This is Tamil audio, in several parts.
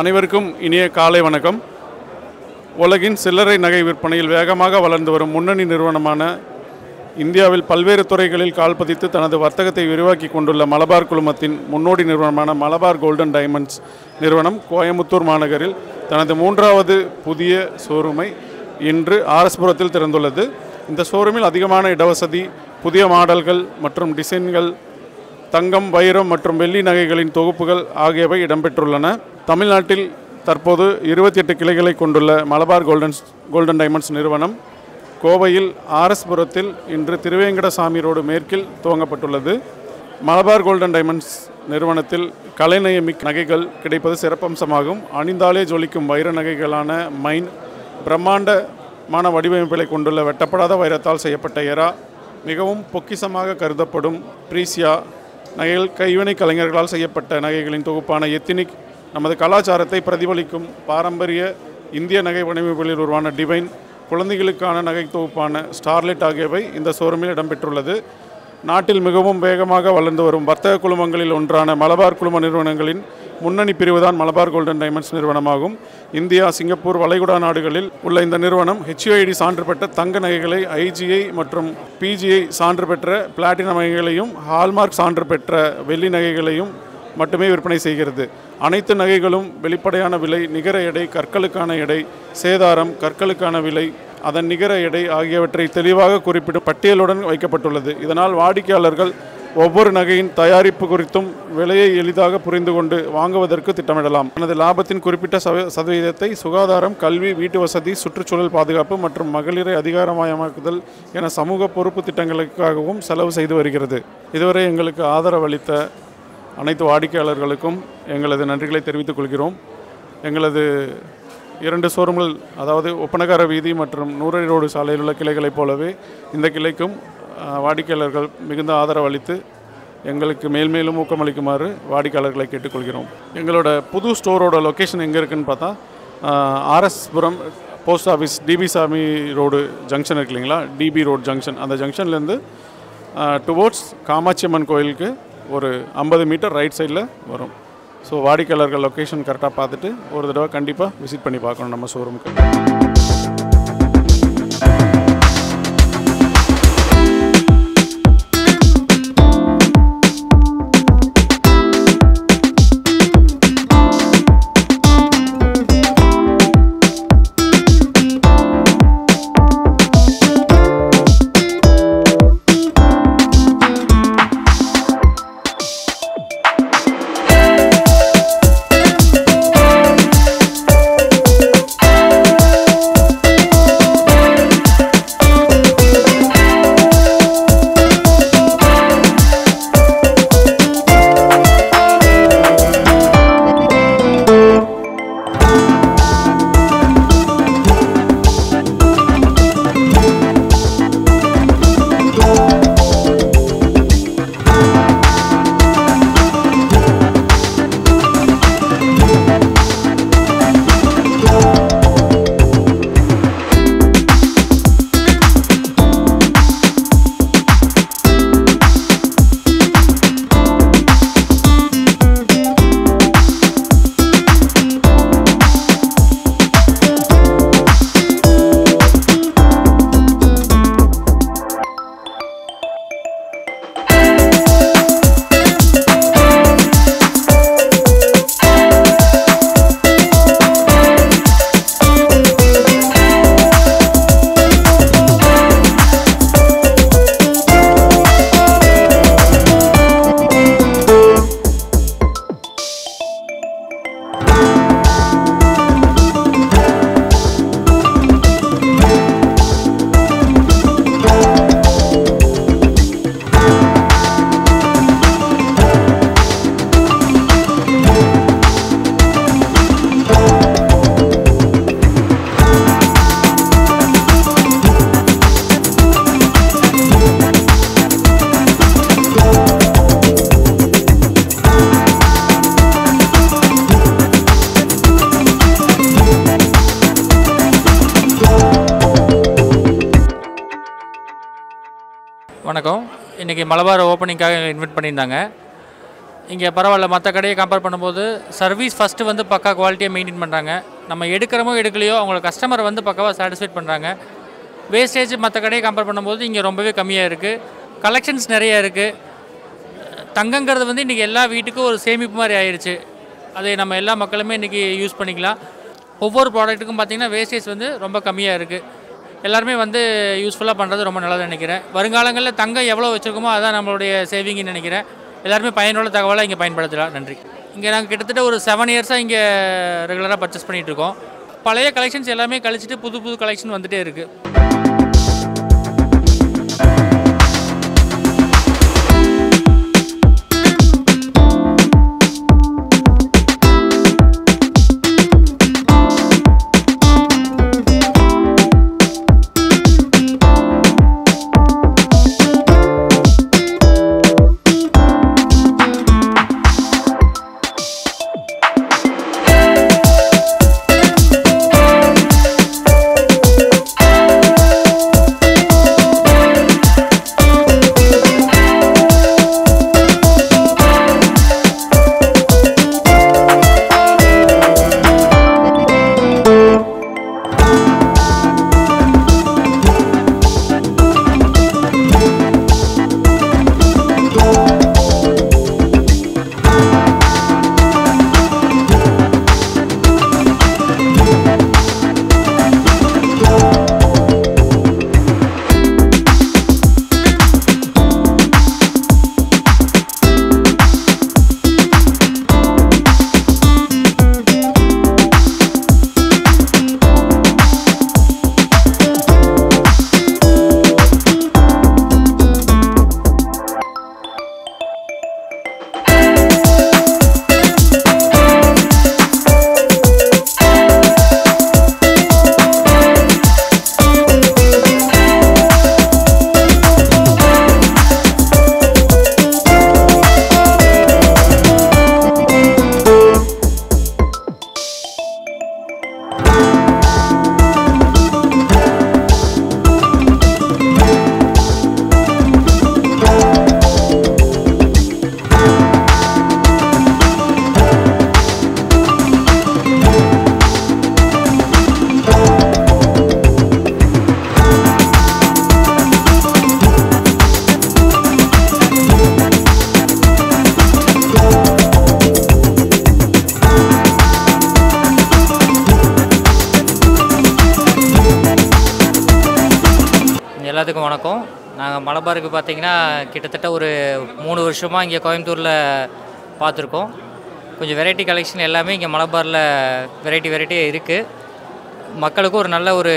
அனைவருக்கும் இனிய காலை வணக்கம் உலகின் சில்லறை நகை விற்பனையில் வேகமாக வளர்ந்து வரும் முன்னணி நிறுவனமான இந்தியாவில் பல்வேறு துறைகளில் கால் பதித்து தனது வர்த்தகத்தை விரிவாக்கி கொண்டுள்ள மலபார் குழுமத்தின் முன்னோடி நிறுவனமான மலபார் கோல்டன் டைமண்ட்ஸ் நிறுவனம் கோயமுத்தூர் மாநகரில் தனது மூன்றாவது புதிய ஷோரூமை இன்று ஆர்எஸ்புரத்தில் திறந்துள்ளது இந்த ஷோரூமில் அதிகமான இடவசதி புதிய மாடல்கள் மற்றும் டிசைன்கள் தங்கம் வைரம் மற்றும் வெள்ளி நகைகளின் தொகுப்புகள் ஆகியவை இடம்பெற்றுள்ளன தமிழ்நாட்டில் தற்போது இருபத்தி எட்டு கிளைகளை கொண்டுள்ள மலபார் கோல்டன் கோல்டன் டைமண்ட்ஸ் நிறுவனம் கோவையில் ஆர்எஸ்புரத்தில் இன்று திருவேங்கடசாமி ரோடு மேற்கில் துவங்கப்பட்டுள்ளது மலபார் கோல்டன் டைமண்ட்ஸ் நிறுவனத்தில் கலைநயமிக் நகைகள் கிடைப்பது சிறப்பம்சமாகும் அணிந்தாலே ஜொலிக்கும் வைர நகைகளான மைன் பிரம்மாண்டமான வடிவமைப்புகளை கொண்டுள்ள வெட்டப்படாத வைரத்தால் செய்யப்பட்ட எரா மிகவும் பொக்கிசமாக கருதப்படும் ப்ரீசியா நகைகள் கைவினை கலைஞர்களால் செய்யப்பட்ட நகைகளின் தொகுப்பான எத்தினிக் நமது கலாச்சாரத்தை பிரதிபலிக்கும் பாரம்பரிய இந்திய நகை வடிவமைப்புகளில் உருவான டிவைன் குழந்தைகளுக்கான நகை தொகுப்பான ஸ்டார்லெட் ஆகியவை இந்த ஷோரூமில் இடம்பெற்றுள்ளது நாட்டில் மிகவும் வேகமாக வளர்ந்து வரும் வர்த்தக குழுமங்களில் ஒன்றான மலபார் குழும நிறுவனங்களின் முன்னணி பிரிவுதான் மலபார் கோல்டன் டைமண்ட்ஸ் நிறுவனமாகும் இந்தியா சிங்கப்பூர் வளைகுடா நாடுகளில் உள்ள இந்த நிறுவனம் ஹெச்ஐடி சான்று பெற்ற தங்க நகைகளை ஐஜிஐ மற்றும் பிஜிஐ சான்று பெற்ற பிளாட்டினம் நகைகளையும் ஹால்மார்க் சான்று பெற்ற வெள்ளி நகைகளையும் மட்டுமே விற்பனை செய்கிறது அனைத்து நகைகளும் வெளிப்படையான விலை நிகர எடை கற்களுக்கான எடை சேதாரம் கற்களுக்கான விலை அதன் நிகர எடை ஆகியவற்றை தெளிவாக குறிப்பிடும் பட்டியலுடன் வைக்கப்பட்டுள்ளது இதனால் வாடிக்கையாளர்கள் ஒவ்வொரு நகையின் தயாரிப்பு குறித்தும் விலையை எளிதாக புரிந்து கொண்டு வாங்குவதற்கு திட்டமிடலாம் தனது லாபத்தின் குறிப்பிட்ட சத- சதவீதத்தை சுகாதாரம் கல்வி வீட்டு வசதி சுற்றுச்சூழல் பாதுகாப்பு மற்றும் மகளிரை அதிகாரமயமாக்குதல் என சமூக பொறுப்பு திட்டங்களுக்காகவும் செலவு செய்து வருகிறது இதுவரை எங்களுக்கு ஆதரவளித்த அனைத்து வாடிக்கையாளர்களுக்கும் எங்களது நன்றிகளை தெரிவித்துக் கொள்கிறோம் எங்களது இரண்டு ஷோரூம்கள் அதாவது ஒப்பனகார வீதி மற்றும் நூறடி ரோடு சாலையில் உள்ள கிளைகளைப் போலவே இந்த கிளைக்கும் அஹ், வாடிக்கையாளர்கள் மிகுந்த ஆதரவு அளித்து எங்களுக்கு மேல் மேலும் ஊக்கமளிக்குமாறு வாடிக்கையாளர்களை கேட்டுக்கொள்கிறோம் எங்களோட புது ஸ்டோரோட லொக்கேஷன் எங்கே இருக்குன்னு பார்த்தா RS Puram post office DB Sami road junction இருக்கு இல்லைங்களா டிபி ரோடு ஜங்ஷன் அந்த ஜங்ஷன்லேருந்து டுவோர்ட்ஸ் காமாட்சியம்மன் கோயிலுக்கு ஒரு ஐம்பது மீட்டர் ரைட் சைடில் வரும் ஸோ வாடிக்கையாளர்கள் லொக்கேஷன் கரெக்டாக பார்த்துட்டு ஒரு தடவை கண்டிப்பாக விசிட் பண்ணி பார்க்கணும் நம்ம ஷோரூமுக்கு வணக்கம் இன்றைக்கி மலபார் ஓப்பனிங்காக இன்வைட் பண்ணியிருந்தாங்க இங்கே பரவாயில்ல மற்ற கடையை கம்பேர் பண்ணும்போது சர்வீஸ் ஃபஸ்ட்டு வந்து பக்கா குவாலிட்டியாக மெயின்டைன் பண்ணுறாங்க நம்ம எடுக்கிறமோ எடுக்கலையோ அவங்கள கஸ்டமரை வந்து பக்காவாக சாட்டிஸ்ஃபைட் பண்ணுறாங்க வேஸ்டேஜ் மற்ற கடையை கம்பேர் பண்ணும்போது இங்கே ரொம்பவே கம்மியாக இருக்குது கலெக்ஷன்ஸ் நிறைய இருக்குது தங்கங்கிறது வந்து இன்றைக்கி எல்லா வீட்டுக்கும் ஒரு சேமிப்பு மாதிரி ஆயிடுச்சு அதை நம்ம எல்லா மக்களுமே இன்றைக்கி யூஸ் பண்ணிக்கலாம் ஒவ்வொரு ப்ராடக்ட்டுக்கும் பார்த்திங்கன்னா வேஸ்டேஜ் வந்து ரொம்ப கம்மியாக இருக்குது எல்லாருமே வந்து யூஸ்ஃபுல்லாக பண்ணுறது ரொம்ப நல்லதுன்னு நினைக்கிறேன் வருங்காலங்களில் தங்கம் எவ்வளோ வச்சுருக்கோமோ அதான் நம்மளுடைய சேவிங்னு நினைக்கிறேன் எல்லாருமே பயனுள்ள தகவலை இங்கே பயன்படுத்தலாம் நன்றி இங்கே நாங்கள் கிட்டத்தட்ட ஒரு செவன் இயர்ஸாக இங்கே ரெகுலராக பர்ச்சேஸ் பண்ணிகிட்டு இருக்கோம் பழைய கலெக்ஷன்ஸ் எல்லாமே கழிச்சிட்டு புது புது கலெக்ஷன் வந்துகிட்டே இருக்குது எல்லாத்துக்கும் வணக்கம் நாங்கள் மலபாருக்கு பார்த்தீங்கன்னா கிட்டத்தட்ட ஒரு மூணு வருஷமாக இங்கே கோயம்புத்தூரில் பார்த்துருக்கோம் கொஞ்சம் வெரைட்டி கலெக்ஷன் எல்லாமே இங்கே மலபாரில் வெரைட்டி வெரைட்டியாக இருக்குது மக்களுக்கும் ஒரு நல்ல ஒரு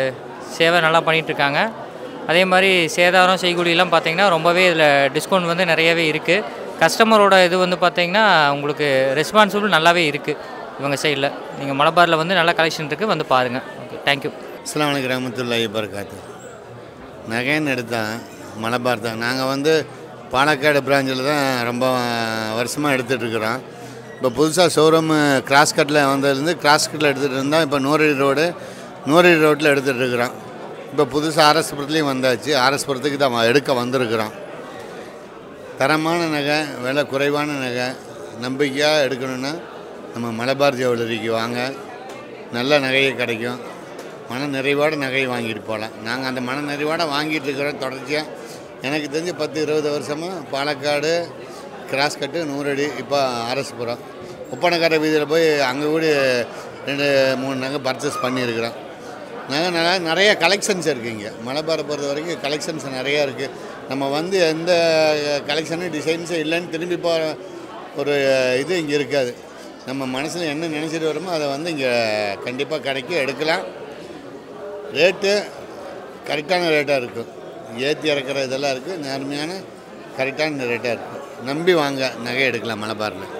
சேவை நல்லா பண்ணிகிட்ருக்காங்க அதே மாதிரி சேதாரம் செய்கூலிலாம் பார்த்தீங்கன்னா ரொம்பவே இதில் டிஸ்கவுண்ட் வந்து நிறையவே இருக்குது கஸ்டமரோட இது வந்து பார்த்தீங்கன்னா உங்களுக்கு ரெஸ்பான்சிபிள் நல்லாவே இருக்குது இவங்க சைடில் நீங்கள் மலபாரில் வந்து நல்ல கலெக்ஷன் இருக்குது வந்து பாருங்கள் ஓகே தேங்க்யூ அஸ்லாம் வலைக்கம் ரஹமத்துல்லாஹி வபரகாத்து நகைன்னு எடுத்தால் மலபார் தான் நாங்கள் வந்து பாலக்காடு பிராஞ்சில் தான் ரொம்ப வருஷமாக எடுத்துகிட்ருக்குறோம் இப்போ புதுசாக ஷோரூமு கிராஸ் கட்டில் வந்ததுலேருந்து கிராஸ் கட்டில் எடுத்துகிட்டு இருந்தோம் இப்போ நூறடி ரோடு நூறடி ரோட்டில் எடுத்துகிட்டு இருக்கிறோம் இப்போ புதுசாக ஆர்எஸ்புரத்துலேயும் வந்தாச்சு ஆர்எஸ்புரத்துக்கு தான் வ- எடுக்க வந்திருக்கிறோம் தரமான நகை விலை குறைவான நகை நம்பிக்கையாக எடுக்கணுன்னா நம்ம மலபார் ஜுவல்லரிக்கு வாங்க நல்ல நகையை கிடைக்கும் மன நிறைவோட நகையை வாங்கிட்டு போகலாம் நாங்கள் அந்த மன நிறைவோட வாங்கிட்டு இருக்கிறோம் தொடர்ச்சியாக எனக்கு தெரிஞ்சு பத்து இருபது வருஷமாக பாலக்காடு கிராஸ் கட்டு நூறடி இப்போ அரசுபுரம் உப்பனக்கார வீதியில் போய் அங்கே கூட ரெண்டு மூணு நகை பர்ச்சேஸ் பண்ணியிருக்கிறோம் நகை நல்லா நிறைய கலெக்ஷன்ஸ் இருக்குது இங்கே மலபாரை பொறுத்த வரைக்கும் கலெக்ஷன்ஸ் நிறையா இருக்குது நம்ம வந்து எந்த கலெக்ஷனும் டிசைன்ஸும் இல்லைன்னு திரும்பி போகிற ஒரு இது இங்கே இருக்காது நம்ம மனசில் என்ன நினச்சிட்டு வரோமோ அதை வந்து இங்கே கண்டிப்பாக கிடைக்கும் எடுக்கலாம் ரேட்டு கரெக்டான ரேட்டாக இருக்கும் ஏற்றி இறக்குற இதெல்லாம் இருக்குது நேர்மையான கரெக்டான ரேட்டாக இருக்கும் நம்பி வாங்க நகை எடுக்கலாம் மலபாரில்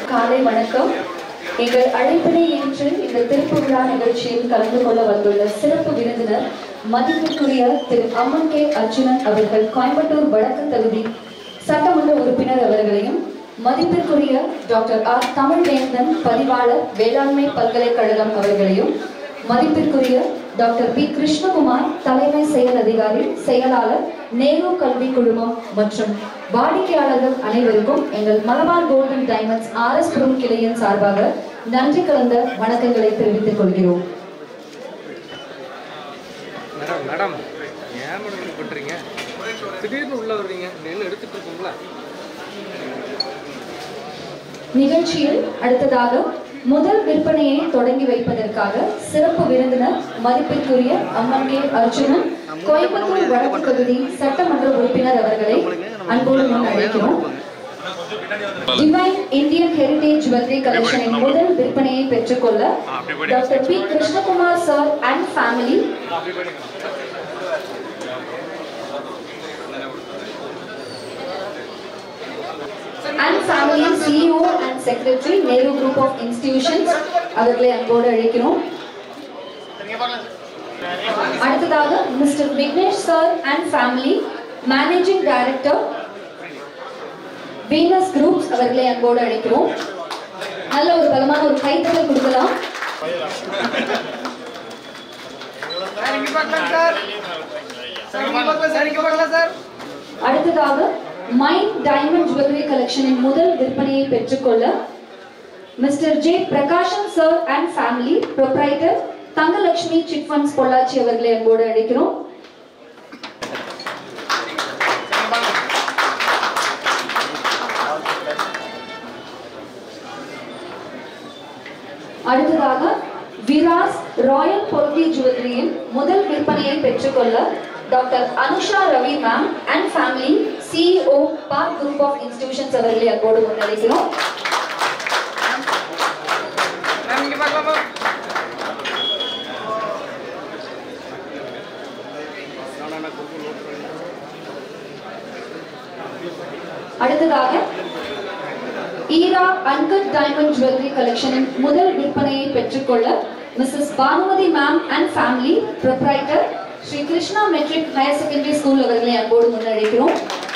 காலை வணக்கம் எங்கள் அழைப்பினை ஏற்று இந்த திருப்பு விழா நிகழ்ச்சியில் கலந்து கொள்ள வந்துள்ள சிறப்பு விருந்தினர் மதிப்பிற்குரிய திரு அம்மன் கே அர்ஜுனன் அவர்கள் கோயம்புத்தூர் வடக்கு தொகுதி சட்டமன்ற உறுப்பினர் அவர்களையும் மதிப்பிற்குரிய டாக்டர் ஆர் தமிழ்வேந்தன் பதிவாளர் வேளாண்மை பல்கலைக்கழகம் அவர்களையும் மதிப்பிற்குரிய டாக்டர் பி கிருஷ்ணகுமார் தலைமை செயல் அதிகாரி செயலாளர் நேரு கல்வி குழுமம் மற்றும் வாடிக்கையாளர்கள் அனைவருக்கும் எங்கள் மலபார் கோல்டன் டைமண்ட்ஸ் ஆர்எஸ் புரம் கிளையின் சார்பாக நன்றி கலந்த வணக்கங்களை தெரிவித்துக் கொள்கிறோம் மேடம் மேடம் ஏன் மேடம் இப்படி பண்ணுறீங்க திடீர்னு உள்ளே வர்றீங்க நின்று எடுத்துட்டு இருக்கோம்ல நிகழ்ச்சியில் அடுத்ததாக முதல் விற்பனையை தொடங்கி வைப்பதற்காக சிறப்பு விருந்தினர் மதிப்பிற்குரிய அம்மன் கே அர்ஜுனன் கோயம்புத்தூர் வடக்கு தொகுதி சட்டமன்ற உறுப்பினர் அவர்களை அன்போடு முன் அழைக்கிறோம் டிவைன் இந்தியன் ஹெரிடேஜ் ஜுவல்லரி கலெக்ஷனின் முதல் விற்பனையை பெற்றுக்கொள்ள doctor P Krishnakumar sir and family and family CEO and secretary Nehru group of institutions அவர்களை அன்போடு அழைக்கிறோம் அடுத்ததாக mister Vignesh sir and family managing director Venus groups அவர்களை அன்போடு அழைக்கிறோம் நல்ல ஒரு பலமான ஒரு கைத்தட்டல் கொடுக்கலாம் அடுத்ததாக மைண்ட் டைமண்ட் ஜுவல்லரி கலெக்ஷனின் முதல் விற்பனையை பெற்றுக்கொள்ள mister J Prakashan sir and family proprietor Thangalakshmi chit funds Pollachi அவர்களை அன்போடு அழைக்கிறோம் அடுத்ததாக விராஸ் ராயல் பொருத்தி ஜுவல்லரியின் முதல் விற்பனையை பெற்றுக்கொள்ள doctor Anusha Ravi ma'am and family CEO Park group of institutions அவர்களை அன்போடு முன்னெடுக்கிறோம் மேம் இங்கே பார்க்கலாமா அடுத்ததாக ஈரா அன்கட் டைமண்ட் ஜுவல்லரி கலெக்ஷனின் முதல் விற்பனையை பெற்றுக்கொள்ள Mrs Banumathi ma'am and family proprietor Sri Krishna matric higher secondary school அவர்களை அன்போடு முன்னெடுக்கிறோம்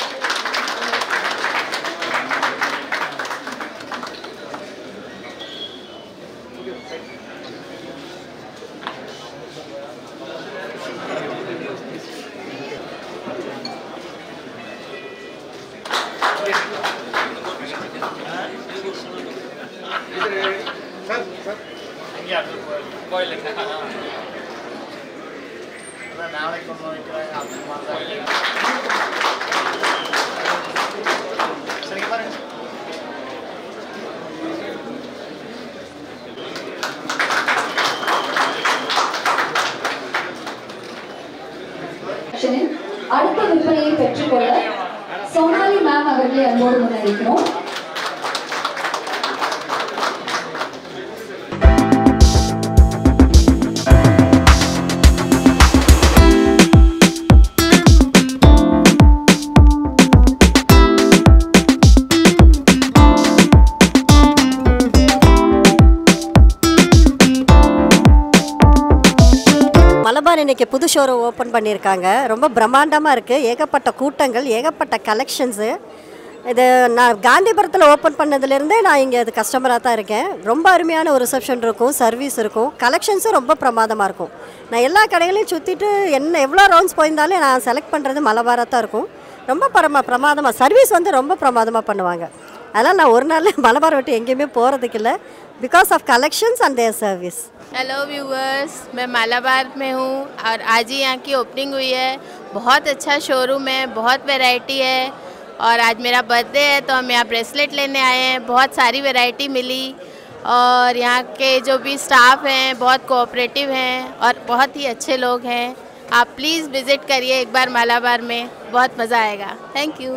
செக்ஷனில் அடுத்த விற்பனையை பெற்றுக்கொள்ள சோனாலி மேம் அவர்களை அன்போடு முன்னெடுக்கிறோம் மலபார் இன்னைக்கு புது ஷோரூம் ஓப்பன் பண்ணியிருக்காங்க ரொம்ப பிரம்மாண்டமாக இருக்குது ஏகப்பட்ட கூட்டங்கள் ஏகப்பட்ட கலெக்ஷன்ஸு இது நான் காந்திபுரத்தில் ஓப்பன் பண்ணதுலேருந்தே நான் இங்கே அது கஸ்டமராக தான் இருக்கேன் ரொம்ப அருமையான ஒரு ரிசப்ஷன் இருக்கும் சர்வீஸ் இருக்கும் கலெக்ஷன்ஸும் ரொம்ப பிரமாதமாக இருக்கும் நான் எல்லா கடைகளையும் சுற்றிட்டு என்ன எவ்வளோ ரவுண்ட்ஸ் போயிருந்தாலும் நான் செலக்ட் பண்ணுறது மலபாராக தான் இருக்கும் ரொம்ப பிரமா பிரமாதமாக சர்வீஸ் வந்து ரொம்ப பிரமாதமாக பண்ணுவாங்க அதனால் நான் ஒரு நாள் மலபார் விட்டு எங்கேயுமே போகிறதுக்கு இல்லை because of collections and their service hello viewers मैं मालाबार में हूँ और आज ही यहाँ की ओपनिंग हुई है बहुत अच्छा शोरूम है बहुत वैरायटी है और आज मेरा बर्थडे है तो हम यहाँ ब्रेसलेट लेने आए हैं बहुत सारी वैरायटी मिली और यहाँ के जो भी स्टाफ हैं बहुत कोऑपरेटिव हैं और बहुत ही अच्छे लोग हैं आप प्लीज़ विज़िट करिए एक बार मालाबार में बहुत मज़ा आएगा thank you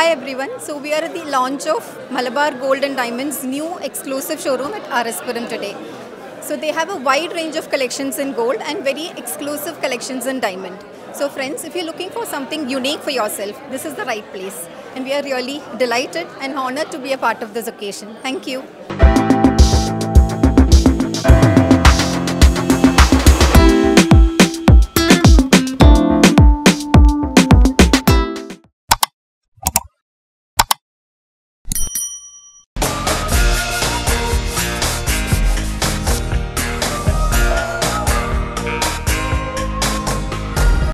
everyone. So we are at the launch of Malabar Gold and Diamonds new exclusive showroom at RSpuram today. So they have a wide range of collections in gold and very exclusive collections in diamond. So friends, if you're looking for something unique for yourself, this is the right place. And we are really delighted and honored to be a part of this occasion. Thank you.